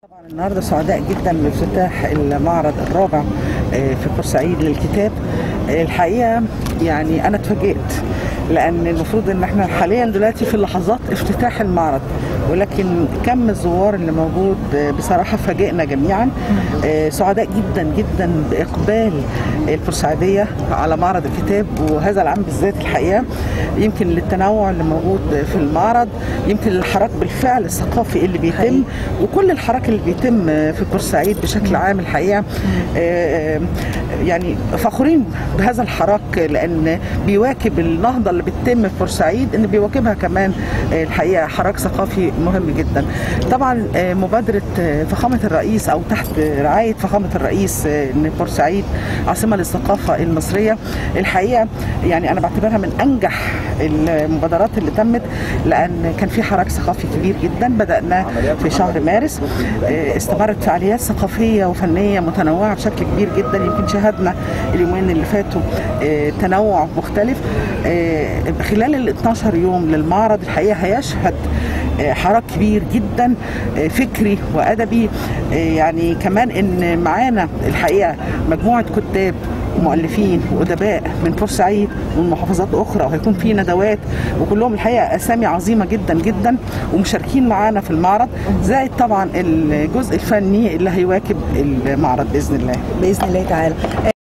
طبعا النهارده سعداء جدا بافتتاح المعرض الرابع آه، في بورسعيد للكتاب آه، الحقيقه يعني انا اتفاجئت لان المفروض ان احنا حاليا دلوقتي في لحظات افتتاح المعرض ولكن كم الزوار اللي موجود آه، بصراحه فاجئنا جميعا آه، سعداء جدا جدا باقبال البورسعيديه على معرض الكتاب وهذا العام بالذات الحقيقه يمكن للتنوع اللي موجود في المعرض يمكن للحراك بالفعل الثقافي اللي بيتم وكل الحراك اللي بيتم في بورسعيد بشكل عام الحقيقه آه، يعني فخورين بهذا الحراك لان بيواكب النهضه اللي بتتم في بورسعيد ان بيواكبها كمان آه، الحقيقه حراك ثقافي مهم جدا طبعا آه، مبادره آه، فخامه الرئيس او تحت رعايه فخامه الرئيس آه، ان بورسعيد عاصمه للثقافه المصريه الحقيقه يعني انا بعتبرها من انجح المبادرات اللي تمت لان كان في حراك ثقافي كبير جدا بدانا في شهر مارس آه، استمرت فعاليات ثقافيه وفنيه متنوعه بشكل كبير جدا يمكن شاهدنا اليومين اللي فاتوا آه، تنوع مختلف آه، خلال ال 12 يوم للمعرض الحقيقه هيشهد آه، حراك كبير جدا آه، فكري وادبي آه، يعني كمان ان معانا الحقيقه مجموعه كتاب مؤلفين وادباء من بورسعيد ومن محافظات اخرى وهيكون في ندوات وكلهم الحقيقه اسامي عظيمه جدا جدا ومشاركين معانا في المعرض زائد طبعا الجزء الفني اللي هيواكب المعرض باذن الله باذن الله تعالى